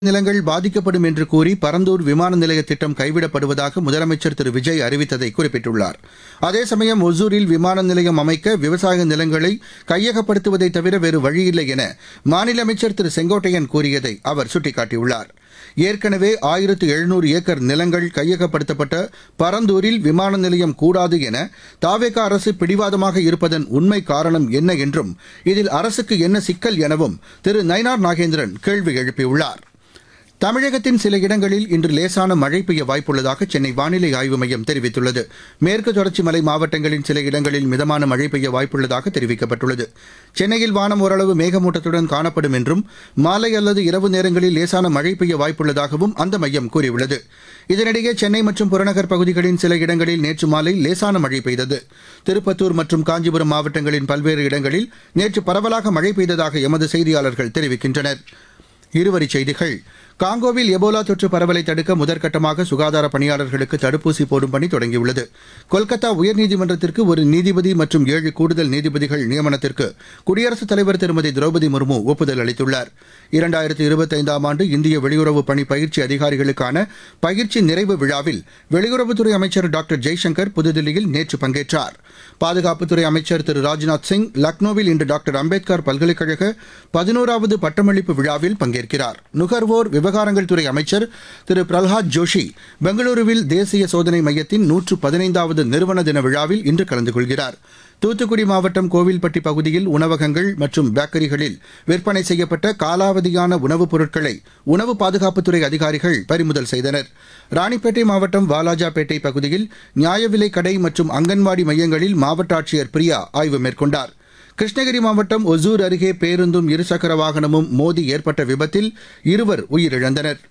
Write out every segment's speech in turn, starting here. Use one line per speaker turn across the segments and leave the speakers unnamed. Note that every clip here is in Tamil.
நிலங்கள் பாதிக்கப்படும் என்று கூறி பரந்தூர் விமான நிலைய திட்டம் கைவிடப்படுவதாக முதலமைச்சர் திரு விஜய் அறிவித்ததை குறிப்பிட்டுள்ளார் அதே சமயம் ஒசூரில் விமான நிலையம் அமைக்க விவசாய நிலங்களை கையகப்படுத்துவதை தவிர வேறு வழியில்லை என மாநில அமைச்சர் திரு செங்கோட்டையன் கூறியதை அவர் சுட்டிக்காட்டியுள்ளார் ஏற்கனவே ஆயிரத்து எழுநூறு ஏக்கர் நிலங்கள் கையகப்படுத்தப்பட்ட பரந்தூரில் விமான நிலையம் கூடாது என தாவேக அரசு பிடிவாதமாக இருப்பதன் உண்மை காரணம் என்ன என்றும் இதில் அரசுக்கு என்ன சிக்கல் எனவும் திரு நயினார் நாகேந்திரன் கேள்வி எழுப்பியுள்ளார் தமிழகத்தின் சில இடங்களில் இன்று லேசான மழை பெய்ய வாய்ப்புள்ளதாக சென்னை வானிலை ஆய்வு மையம் தெரிவித்துள்ளது மேற்கு தொடர்ச்சி மலை மாவட்டங்களின் சில இடங்களில் மிதமான மழை பெய்ய வாய்ப்புள்ளதாக தெரிவிக்கப்பட்டுள்ளது சென்னையில் வானம் ஓரளவு மேகமூட்டத்துடன் காணப்படும் என்றும் மாலை அல்லது இரவு நேரங்களில் லேசான மழை பெய்ய வாய்ப்புள்ளதாகவும் அந்த மையம் கூறியுள்ளது இதனிடையே சென்னை மற்றும் புறநகர் பகுதிகளின் சில இடங்களில் நேற்று மாலை லேசான மழை பெய்தது திருப்பத்தூர் மற்றும் காஞ்சிபுரம் மாவட்டங்களின் பல்வேறு இடங்களில் நேற்று பரவலாக மழை பெய்ததாக எமது செய்தியாளர்கள் தெரிவிக்கின்றனர் இருவரிச் செய்திகள் காங்கோவில் எபோலா தொற்று பரவலை தடுக்க முதற்கட்டமாக சுகாதார பணியாளர்களுக்கு தடுப்பூசி போடும் பணி தொடங்கியுள்ளது கொல்கத்தா உயர்நீதிமன்றத்திற்கு ஒரு நீதிபதி மற்றும் ஏழு கூடுதல் நீதிபதிகள் நியமனத்திற்கு குடியரசுத் தலைவர் திருமதி திரௌபதி முர்மு ஒப்புதல் அளித்துள்ளார் இரண்டாயிரத்தி இருபத்தைந்தாம் ஆண்டு இந்திய வெளியுறவு பணி பயிற்சி அதிகாரிகளுக்கான பயிற்சி நிறைவு விழாவில் வெளியுறவுத்துறை அமைச்சர் டாக்டர் ஜெய்சங்கர் புதுதில்லியில் நேற்று பங்கேற்றார் பாதுகாப்புத்துறை அமைச்சர் திரு ராஜ்நாத் சிங் லக்னோவில் இன்று டாக்டர் அம்பேத்கர் பல்கலைக்கழக பதினோராவது பட்டமளிப்பு விழாவில் பங்கேற்கிறார் நுகர்வோர் விவகாரங்கள் துறை அமைச்சர் திரு பிரல்ஹாத் ஜோஷி பெங்களூருவில் தேசிய சோதனை மையத்தின் நூற்று பதினைந்தாவது நிறுவன தின விழாவில் இன்று கலந்து கொள்கிறார் தூத்துக்குடி மாவட்டம் கோவில்பட்டி பகுதியில் உணவகங்கள் மற்றும் பேக்கரிகளில் விற்பனை செய்யப்பட்ட காலாவதியான உணவுப் பொருட்களை உணவு பாதுகாப்புத்துறை அதிகாரிகள் பறிமுதல் செய்தனர் ராணிப்பேட்டை மாவட்டம் வாலாஜாபேட்டை பகுதியில் நியாய விலைக் கடை மற்றும் அங்கன்வாடி மையங்களில் மாவட்ட ஆட்சியர் பிரியா ஆய்வு மேற்கொண்டார் கிருஷ்ணகிரி மாவட்டம் ஒசூர் அருகே பேருந்தும் இருசக்கர வாகனமும் மோதி ஏற்பட்ட விபத்தில் இருவர் உயிரிழந்தனர்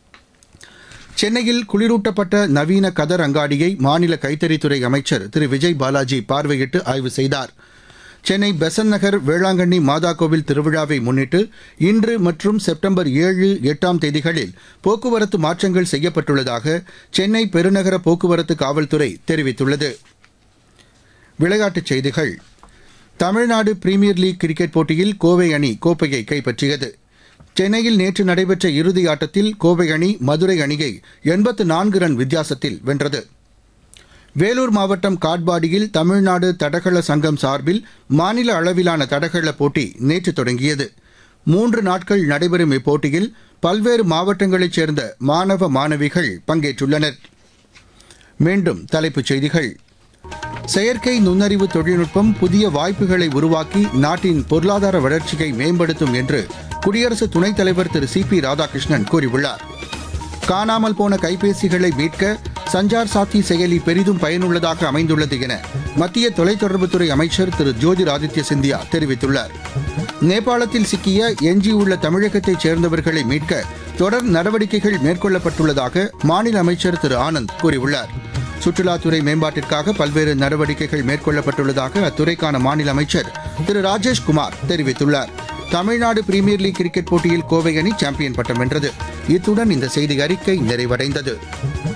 சென்னையில் குளிரூட்டப்பட்ட நவீன கதர் அங்காடியை மாநில கைத்தறித்துறை அமைச்சர் திரு விஜய் பாலாஜி பார்வையிட்டு ஆய்வு செய்தார் சென்னை பெசன் நகர் வேளாங்கண்ணி மாதா கோவில் திருவிழாவை முன்னிட்டு இன்று மற்றும் செப்டம்பர் ஏழு எட்டாம் தேதிகளில் போக்குவரத்து மாற்றங்கள் செய்யப்பட்டுள்ளதாக சென்னை பெருநகர போக்குவரத்து காவல்துறை தெரிவித்துள்ளது விளையாட்டுச் செய்திகள் தமிழ்நாடு பிரீமியர் லீக் கிரிக்கெட் போட்டியில் கோவை அணி கோப்பையை கைப்பற்றியது சென்னையில் நேற்று நடைபெற்ற இறுதி ஆட்டத்தில் கோவை அணி மதுரை அணியை எண்பத்து நான்கு ரன் வித்தியாசத்தில் வென்றது வேலூர் மாவட்டம் காட்பாடியில் தமிழ்நாடு தடகள சங்கம் சார்பில் மாநில அளவிலான தடகள போட்டி நேற்று தொடங்கியது மூன்று நாட்கள் நடைபெறும் இப்போட்டியில் பல்வேறு மாவட்டங்களைச் சேர்ந்த மாணவ மாணவிகள் பங்கேற்றுள்ளனர் மீண்டும் தலைப்புச் செய்திகள் செயற்கை நுண்ணறிவு தொழில்நுட்பம் புதிய வாய்ப்புகளை உருவாக்கி நாட்டின் பொருளாதார வளர்ச்சியை மேம்படுத்தும் என்று குடியரசு துணைத் தலைவர் திரு சி பி ராதாகிருஷ்ணன் கூறியுள்ளார் காணாமல் போன கைபேசிகளை மீட்க சஞ்சார் சாத்தி செயலி பெரிதும் பயனுள்ளதாக அமைந்துள்ளது என மத்திய தொலைத்தொடர்புத்துறை அமைச்சர் திரு ஜோதிராதித்ய சிந்தியா தெரிவித்துள்ளார் நேபாளத்தில் சிக்கிய எஞ்சியுள்ள தமிழகத்தைச் சேர்ந்தவர்களை மீட்க தொடர் நடவடிக்கைகள் மேற்கொள்ளப்பட்டுள்ளதாக மாநில அமைச்சர் திரு ஆனந்த் கூறியுள்ளார் சுற்றுலாத்துறை மேம்பாட்டிற்காக பல்வேறு நடவடிக்கைகள் மேற்கொள்ளப்பட்டுள்ளதாக அத்துறைக்கான மாநில அமைச்சர் திரு ராஜேஷ் குமார் தெரிவித்துள்ளார் தமிழ்நாடு பிரீமியர் லீக் கிரிக்கெட் போட்டியில் கோவை அணி சாம்பியன் பட்டம் வென்றது இத்துடன் இந்த செய்தி அறிக்கை நிறைவடைந்தது